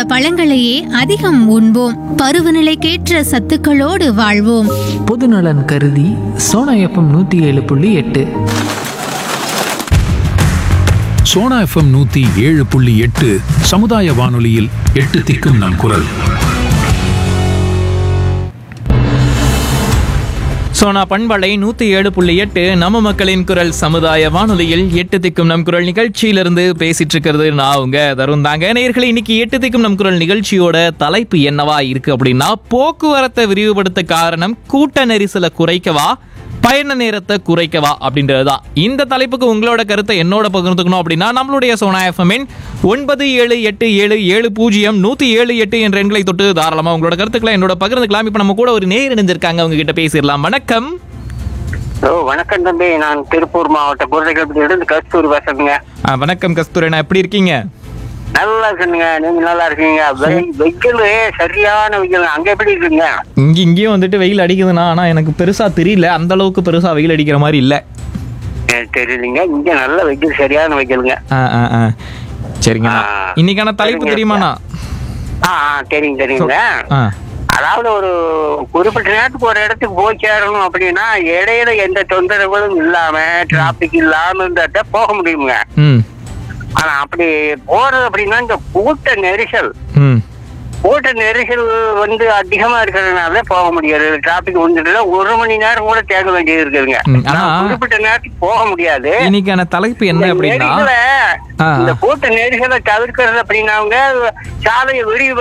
பழங்களையே அதிகம் உண்போம் பருவநிலைக்கேற்ற சத்துக்களோடு வாழ்வோம் பொதுநலன் கருதி சோனா எஃப்எம் நூற்றி ஏழு புள்ளி எட்டு சோனா எஃப்எம் நூத்தி ஏழு புள்ளி எட்டு சமுதாய வானொலியில் எட்டு திக்கும் நம் குரல் சோனா பண்பலை நூத்தி ஏழு புள்ளி எட்டு நம்ம மக்களின் குரல் சமுதாய வானொலியில் எட்டு திக்கும் நம் குரல் நிகழ்ச்சியிலிருந்து பேசிட்டு இருக்கிறது நான் உங்க தருண் தாங்க நேயர்களே இன்னைக்கு எட்டு திக்கும் நம் குரல் நிகழ்ச்சியோட தலைப்பு என்னவா இருக்கு அப்படின்னா போக்குவரத்தை விரிவுபடுத்த காரணம் கூட்ட நெரிசலை குறைக்கவா பயண நேரத்தை குறைக்கவா அப்படின்றது தான் இந்த தலைப்புக்கு உங்களோட கருத்தை என்னோட பகிர்ந்துக்கணும் அப்படின்னா நம்மளுடைய சோனா எஃப்எம்மின் ஒன்பது ஏழு எட்டு ஏழு ஏழு பூஜ்ஜியம் நூத்தி ஏழு எட்டு என்ற எண்களை தொட்டு தாராளமா உங்களோட கருத்துக்களை என்னோட பகிர்ந்துக்கலாம் இப்ப நம்ம கூட ஒரு நேர் இணைஞ்சிருக்காங்க அவங்க கிட்ட பேசிடலாம் வணக்கம் ஓ வணக்கம் தம்பி நான் திருப்பூர் மாவட்டம் குருதைகளத்திலிருந்து கஸ்தூரி பேசுறேங்க ஆ, வணக்கம் கஸ்தூரனா எப்படி இருக்கீங்க நல்லா இருக்குங்க நீங்க நல்லா இருக்கீங்க வெயில் வெயில் சரியான வெயில் அங்க எப்படி இருக்குங்க இங்க இங்கேயும் வந்துட்டு வெயில் அடிக்குதுண்ணா ஆனா எனக்கு பெருசா தெரியல அந்த அளவுக்கு பெருசா வெயில் அடிக்கிற மாதிரி இல்ல எனக்கு தெரியலீங்க இங்க நல்ல வெயில் சரியான வெயிலுங்க ஆ, ஆ, ஆ. சரிங்கண்ணா ஆ. இன்னைக்கான தலைப்பு சரிங்க. தெரியுமாண்ணா ஆ ஆ தெரியும் தெரியுங்க ஆ அதாவது ஒரு குறிப்பிட்ட நேரத்துக்கு ஒரு இடத்துக்கு போய் சேரணும் அப்படின்னா இடையில எந்த தொந்தரவுகளும் இல்லாம டிராபிக் இல்லாம இருந்தா போக முடியுங்க ம் ஆனா அப்படி போறது அப்படின்னா இந்த கூட்ட நெரிசல் ம் கூட்ட நெரிசல் வந்து அதிகமா இருக்கிறதுனால போக முடியாது டிராபிக் வந்துட்டு ஒரு மணி நேரம் கூட தேங்க வேண்டியது இருக்குதுங்க ம், ஆனா- நான் குறிப்பிட்ட நேரத்துக்கு போக முடியாது இன்னைக்கான தலைப்பு என்ன இந்த அப்படின்னா நெரிசலை, ஆ. இந்த கூட்ட நெரிசலை தவிர்க்கிறது அப்படின்னாங்க சாலையை விரிவு